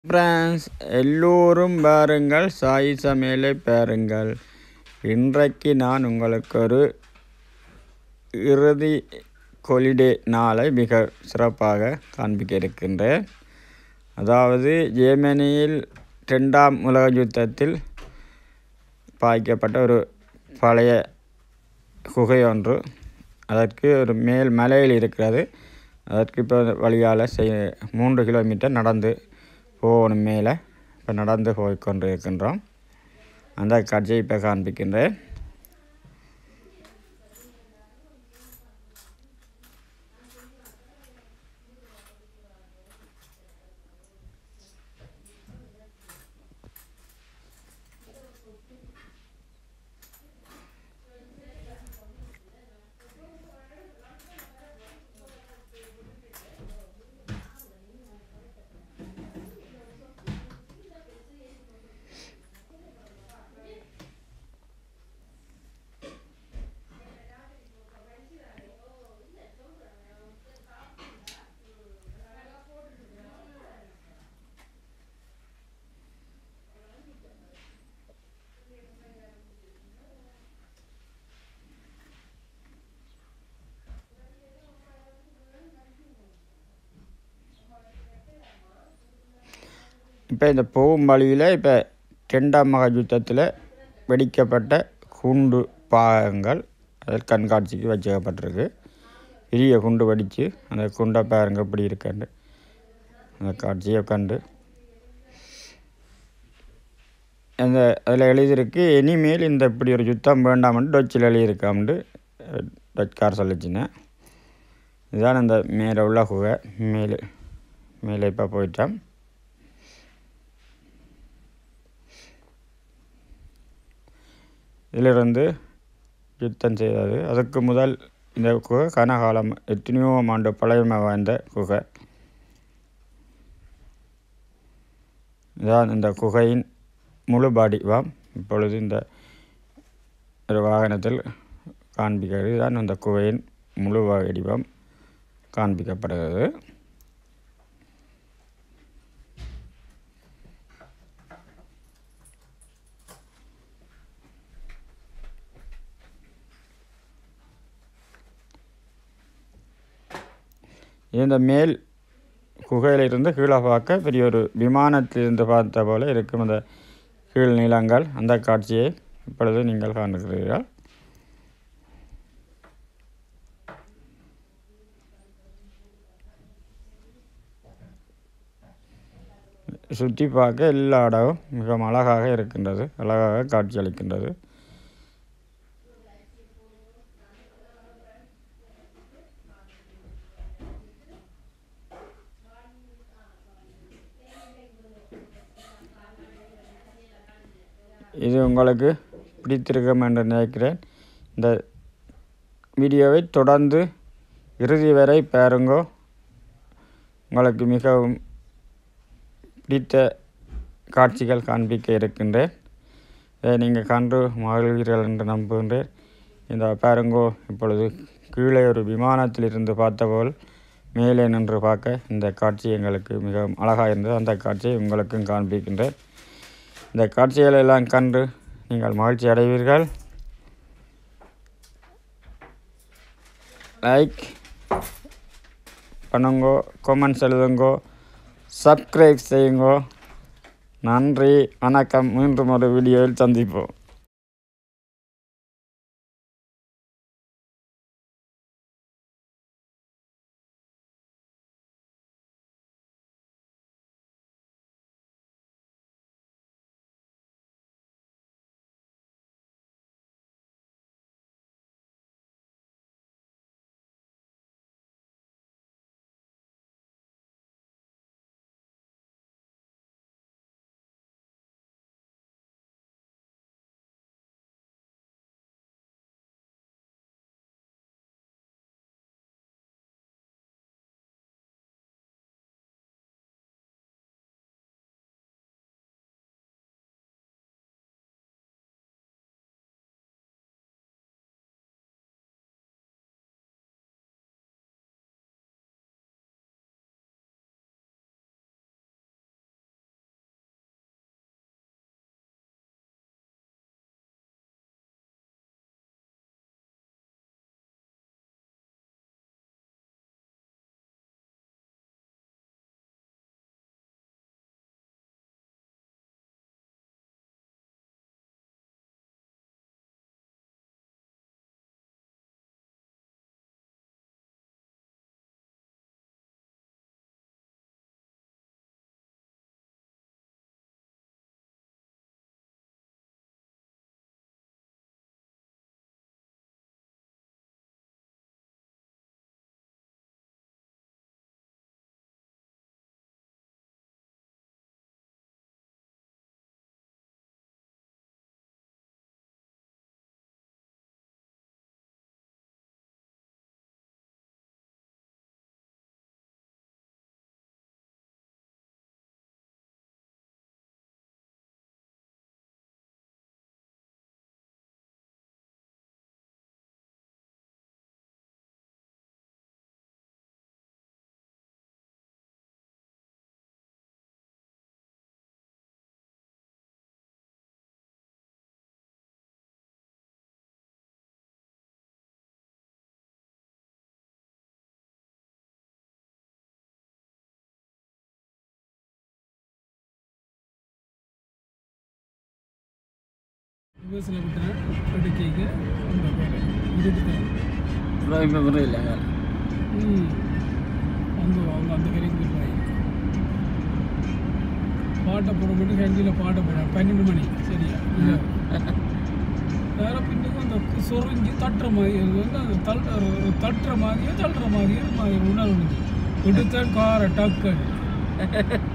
Friends எல்லோரும் பாருங்கள் சாய் சமையலை பாருங்கள் இன்றைக்கு நான் உங்களுக்கு ஒரு இறுதி ஹொலிடே நாளை மிக சிறப்பாக காண்பிக்க இருக்கின்றேன் அதாவது ஜெர்மனியில் ரெண்டாம் உலக யுத்தத்தில் பாய்க்கப்பட்ட ஒரு பழைய குகை ஒன்று அதற்கு ஒரு மேல் மலையில் இருக்கிறது அதற்கு இப்போ வழியால் செய் மூன்று கிலோமீட்டர் நடந்து போகணும் மேலே இப்போ நடந்து போய் கொண்டு இருக்கின்றோம் அந்த காட்சியை இப்போ காண்பிக்கின்றேன் இப்போ இந்த போகும் வழியில் இப்போ ரெண்டாம் மகா யுத்தத்தில் வெடிக்கப்பட்ட குண்டு பாகங்கள் அதில் கண்காட்சிக்கு வச்சுக்கப்பட்டிருக்கு பெரிய குண்டு வெடித்து அந்த குண்டை பாருங்க எப்படி இருக்குன்னு அந்த காட்சியை கண்டு அந்த அதில் எழுதியிருக்கு இனிமேல் இந்த இப்படி ஒரு யுத்தம் வேண்டாம்னு டொச்சில் எழுதியிருக்காம்னு டச்கார் சொல்லிச்சுனேன் இதுதான் அந்த மேலே உள்ள குகை மேலே மேலே இப்போ போயிட்டோம் இதிலிருந்து யுத்தம் செய்தது அதுக்கு முதல் இந்த குகை கனகாலம் எத்தனையோ ஆண்டு பழையமை வாய்ந்த குகை இதான் இந்த குகையின் முழு வடிவம் இப்பொழுது இந்த ஒரு வாகனத்தில் காண்பிக்கிறது இதுதான் இந்த குகையின் முழு வடிவம் காண்பிக்கப்படுகிறது இந்த மேல் குகையிலிருந்து கீழே பார்க்க பெரிய ஒரு விமானத்திலிருந்து பார்த்த போல இருக்கும் அந்த கீழ் நிலங்கள் அந்த காட்சியை இப்பொழுது நீங்கள் காண்கிறீர்கள் சுற்றி பார்க்க எல்லா இடமும் மிகவும் அழகாக இருக்கின்றது அழகாக காட்சியளிக்கின்றது இது உங்களுக்கு பிடித்திருக்கும் என்று நினைக்கிறேன் இந்த வீடியோவை தொடர்ந்து இறுதி வரை பாருங்கோ உங்களுக்கு மிகவும் பிடித்த காட்சிகள் காண்பிக்க இருக்கின்றேன் இதை நீங்கள் கண்டு மகிழ்வீர்கள் என்று நம்புகின்றேன் இந்த பாருங்கோ இப்பொழுது கீழே ஒரு விமானத்தில் இருந்து பார்த்தபோல் மேலே நின்று பார்க்க இந்த காட்சி எங்களுக்கு மிகவும் அழகாக இருந்தது அந்த காட்சியை உங்களுக்கும் காண்பிக்கின்றேன் இந்த காட்சிகளை எல்லாம் கண்டு நீங்கள் மகிழ்ச்சி அடைவீர்கள் லைக் பண்ணுங்கோ கமெண்ட்ஸ் எழுதுங்கோ சப்ஸ்கிரைப் செய்யுங்கோ நன்றி வணக்கம் மீண்டும் ஒரு வீடியோவில் சந்திப்போம் பஸ்ஸில் விட்டேன் எடுக்கைக்கு அந்த பேர் இருபத்தேழு அப்புறம் இப்போ விடுறது இல்லைங்க ம் வந்து அவங்க அந்த கரைக்கு போயிருவாங்க பாட்டை போட மட்டும் ஹேண்டியில் பாட்டை போட பன்னெண்டு மணி சரியா இல்லை வேற பின்னுக்கு அந்த சொரிஞ்சு தட்டுற மாதிரி இருக்கு. அந்த தள் தட்டுற மாதிரியே தள்ளுற மாதிரியே மாதிரி உணர்வு எடுத்தேன் காரை டக்கு